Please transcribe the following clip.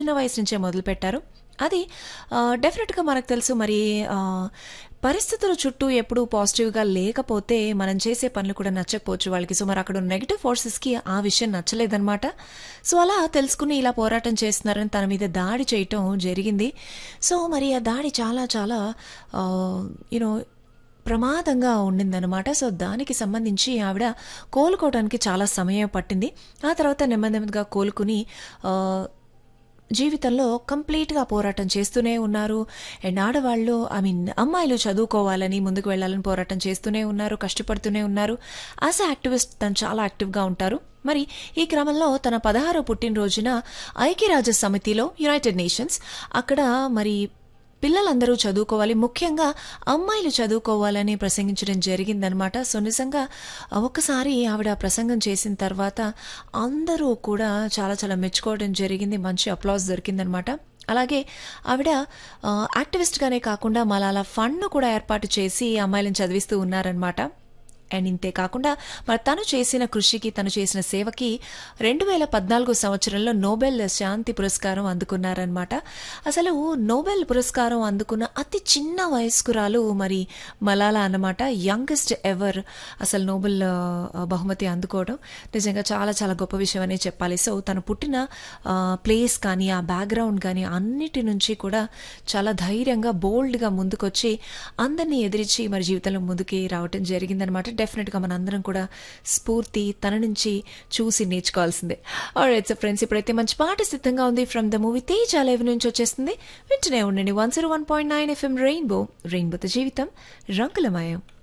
చిన్న వయసు నుంచే మొదలుపెట్టారు అది డెఫినెట్గా మనకు తెలుసు మరి ఆ, పరిస్థితుల చుట్టూ ఎప్పుడూ పాజిటివ్గా లేకపోతే మనం చేసే పనులు కూడా నచ్చకపోవచ్చు వాళ్ళకి సో మరి అక్కడ ఉన్న నెగిటివ్ ఫోర్సెస్కి ఆ విషయం నచ్చలేదన్నమాట సో అలా తెలుసుకుని ఇలా పోరాటం చేస్తున్నారని తన మీద దాడి చేయటం జరిగింది సో మరి ఆ దాడి చాలా చాలా యూనో ప్రమాదంగా ఉండిందనమాట సో దానికి సంబంధించి ఆవిడ కోలుకోవడానికి చాలా సమయం పట్టింది ఆ తర్వాత నెమ్మది నెమ్మదిగా కోలుకుని ఆ, జీవితంలో కంప్లీట్గా పోరాటం చేస్తూనే ఉన్నారు అండ్ ఆడవాళ్ళు ఐ మీన్ అమ్మాయిలు చదువుకోవాలని ముందుకు వెళ్ళాలని పోరాటం చేస్తూనే ఉన్నారు కష్టపడుతూనే ఉన్నారు యాజ్ అ యాక్టివిస్ట్ తను చాలా యాక్టివ్గా ఉంటారు మరి ఈ క్రమంలో తన పదహారో పుట్టినరోజున ఐక్యరాజ్య సమితిలో యునైటెడ్ నేషన్స్ అక్కడ మరి పిల్లలందరూ చదువుకోవాలి ముఖ్యంగా అమ్మాయిలు చదువుకోవాలని ప్రసంగించడం జరిగిందనమాట సో నిజంగా ఒక్కసారి ఆవిడ ప్రసంగం చేసిన తర్వాత అందరూ కూడా చాలా చాలా మెచ్చుకోవడం జరిగింది మంచి అప్లాస్ దొరికిందనమాట అలాగే ఆవిడ ఆ, యాక్టివిస్ట్గానే కాకుండా మలాలా ఫండ్ను కూడా ఏర్పాటు చేసి అమ్మాయిలను చదివిస్తూ ఉన్నారనమాట అండ్ ఇంతే కాకుండా మరి తను చేసిన కృషికి తను చేసిన సేవకి రెండు వేల పద్నాలుగో సంవత్సరంలో నోబెల్ శాంతి పురస్కారం అందుకున్నారనమాట అసలు నోబెల్ పురస్కారం అందుకున్న అతి చిన్న వయస్కురాలు మరి మలాలా అన్నమాట యంగెస్ట్ ఎవర్ అసలు నోబెల్ ఆ, బహుమతి అందుకోవడం నిజంగా చాలా చాలా గొప్ప విషయం అనే చెప్పాలి సో తను పుట్టిన ఆ, ప్లేస్ కానీ ఆ బ్యాక్గ్రౌండ్ కానీ అన్నిటి నుంచి కూడా చాలా ధైర్యంగా బోల్డ్గా ముందుకొచ్చి అందరినీ ఎదిరించి మరి జీవితంలో ముందుకి రావటం జరిగిందనమాట డెఫినెట్గా మనందరం కూడా స్ఫూర్తి తన నుంచి చూసి నేర్చుకోవాల్సిందే ఆల్రైట్ సో ఫ్రెండ్స్ ఇప్పుడైతే మంచి పాట సిద్ధంగా ఉంది from the movie Teja live నుంచి వచ్చేస్తుంది వింటూనే ఉండండి one zero one point nine FM rainbow రెయిన్బోతో జీవితం రంగులమయం